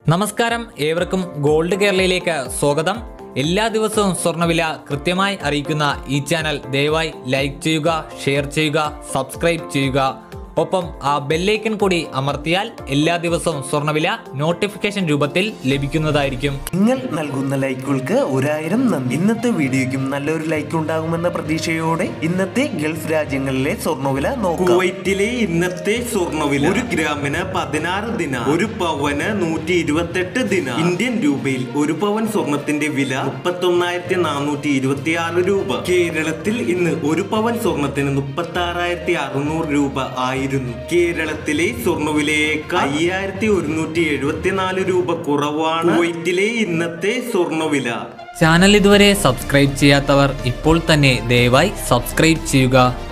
നമസ്കാരം ഏവർക്കും ഗോൾഡ് കേരളയിലേക്ക് സ്വാഗതം എല്ലാ ദിവസവും സ്വർണ്ണവില കൃത്യമായി അറിയിക്കുന്ന ഈ ചാനൽ ദയവായി ലൈക്ക് ചെയ്യുക ഷെയർ ചെയ്യുക സബ്സ്ക്രൈബ് ചെയ്യുക ഒപ്പം ആ ബെല്ലൈക്കൺ കൂടി അമർത്തിയാൽ എല്ലാ ദിവസവും സ്വർണ്ണവില നോട്ടിഫിക്കേഷൻ രൂപത്തിൽ ലഭിക്കുന്നതായിരിക്കും നിങ്ങൾ നൽകുന്ന ലൈക്കുകൾക്ക് ഒരായിരം നന്ദി ഇന്നത്തെ വീഡിയോയ്ക്കും നല്ലൊരു ലൈക്ക് ഉണ്ടാകുമെന്ന പ്രതീക്ഷയോടെ ഇന്നത്തെ ഗൾഫ് രാജ്യങ്ങളിലെ സ്വർണ്ണവില നോക്കാം കുവൈറ്റിലെ ഇന്നത്തെ സ്വർണ്ണവില ഒരു ഗ്രാമിന് പതിനാറ് ദിന ഒരു പവന് നൂറ്റി ഇരുപത്തെട്ട് ദിന ഇന്ത്യൻ രൂപയിൽ ഒരു പവൻ സ്വർണത്തിന്റെ വില മുപ്പത്തി ഒന്നായിരത്തി നാനൂറ്റി ഇരുപത്തി ആറ് രൂപ കേരളത്തിൽ ഇന്ന് ഒരു പവൻ സ്വർണത്തിന് മുപ്പത്തി ആറായിരത്തി അറുന്നൂറ് രൂപ ആയിരുന്നു കേരളത്തിലെ സ്വർണ്ണവിലയേക്കാൾ അയ്യായിരത്തി ഒരുന്നൂറ്റി എഴുപത്തിനാല് രൂപ കുറവാണ് കുവൈറ്റിലെ ഇന്നത്തെ സ്വർണ്ണവില ചാനൽ ഇതുവരെ സബ്സ്ക്രൈബ് ചെയ്യാത്തവർ ഇപ്പോൾ തന്നെ ദയവായി സബ്സ്ക്രൈബ് ചെയ്യുക